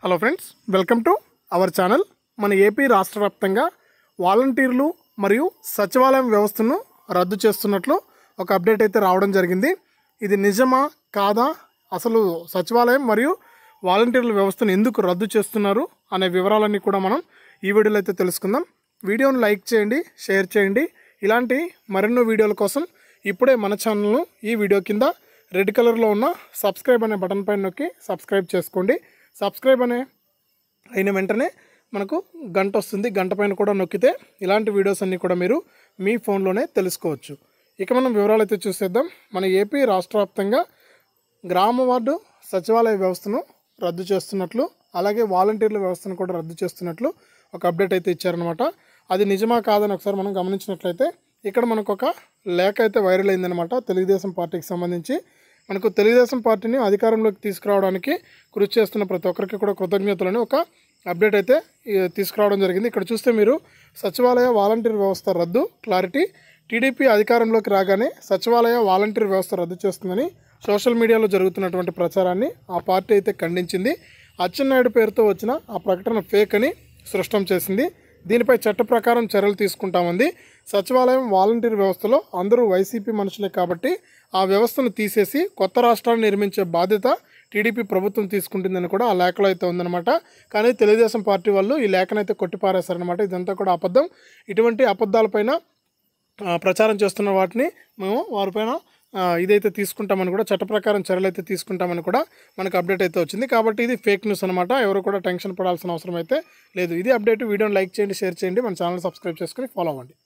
hello friends welcome to our channel మన AP రాష్ట్ర వ్యాప్తంగా వాలంటీర్లు మరియు సచివాలయం వ్యవస్థను రద్దు చేస్తున్నట్లు ఒక అప్డేట్ అయితే రావడం జరిగింది ఇది నిజమా కాదా అసలు సచివాలయం మరియు వాలంటీర్ల వ్యవస్థను ఎందుకు రద్దు చేస్తున్నారు అనే వివరాలన్నీ కూడా మనం ఈ వీడియోలో అయితే తెలుసుకుందాం వీడియోను లైక్ చేయండి షేర్ చేయండి ఇలాంటి మరెన్నో వీడియోల కోసం ఇప్పుడే మన ఛానల్ను ఈ వీడియో కింద రెడ్ కలర్లో ఉన్న సబ్స్క్రైబ్ అనే బటన్ పైన నొక్కి సబ్స్క్రైబ్ చేసుకోండి సబ్స్క్రైబ్ అనే అయిన వెంటనే మనకు గంట వస్తుంది గంట పైన కూడా నొక్కితే ఇలాంటి వీడియోస్ అన్నీ కూడా మీరు మీ ఫోన్లోనే తెలుసుకోవచ్చు ఇక మనం వివరాలు అయితే చూసేద్దాం మన ఏపీ రాష్ట్ర వ్యాప్తంగా గ్రామ వార్డు సచివాలయ వ్యవస్థను రద్దు చేస్తున్నట్లు అలాగే వాలంటీర్ల వ్యవస్థను కూడా రద్దు చేస్తున్నట్లు ఒక అప్డేట్ అయితే ఇచ్చారనమాట అది నిజమా కాదని ఒకసారి మనం గమనించినట్లయితే ఇక్కడ మనకు ఒక లేఖ అయితే వైరల్ అయిందనమాట తెలుగుదేశం పార్టీకి సంబంధించి మనకు తెలుగుదేశం పార్టీని అధికారంలోకి తీసుకురావడానికి కృషి చేస్తున్న ప్రతి ఒక్కరికి కూడా కృతజ్ఞతలని ఒక అప్డేట్ అయితే ఈ, తీసుకురావడం జరిగింది ఇక్కడ చూస్తే మీరు సచివాలయ వాలంటీర్ వ్యవస్థ రద్దు క్లారిటీ టీడీపీ అధికారంలోకి రాగానే సచివాలయ వాలంటీర్ వ్యవస్థ రద్దు చేస్తుందని సోషల్ మీడియాలో జరుగుతున్నటువంటి ప్రచారాన్ని ఆ పార్టీ అయితే ఖండించింది అచ్చెన్నాయుడు పేరుతో వచ్చిన ఆ ప్రకటన ఫేక్ అని స్పష్టం చేసింది దీనిపై చట్ట ప్రకారం చర్యలు తీసుకుంటామంది సచివాలయం వాలంటీర్ వ్యవస్థలో అందరూ వైసీపీ మనుషులే కాబట్టి ఆ వ్యవస్థను తీసేసి కొత్త రాష్ట్రాన్ని నిర్మించే బాధ్యత టీడీపీ ప్రభుత్వం తీసుకుంటుందని కూడా ఆ లేఖలో అయితే ఉందన్నమాట కానీ తెలుగుదేశం పార్టీ వాళ్ళు ఈ లేఖనైతే కొట్టిపారేశారనమాట ఇదంతా కూడా అబద్ధం ఇటువంటి అబద్ధాలపైన ఆ, ప్రచారం చేస్తున్న వాటిని మేము వారిపైన ఆ, ఇదైతే తీసుకుంటామని కూడా చట్ట ప్రకారం చర్యలు అయితే తీసుకుంటామని కూడా మనకు అప్డేట్ అయితే వచ్చింది కాబట్టి ఇది ఫేక్ న్యూస్ అనమాట ఎవరు కూడా టెన్షన్ పడాల్సిన అవసరం అయితే లేదు ఇది అప్డేట్ వీడియోని లైక్ చేయండి షేర్ చేయండి మన ఛానల్ సబ్స్క్రైబ్ చేసుకుని ఫాలో అవ్వండి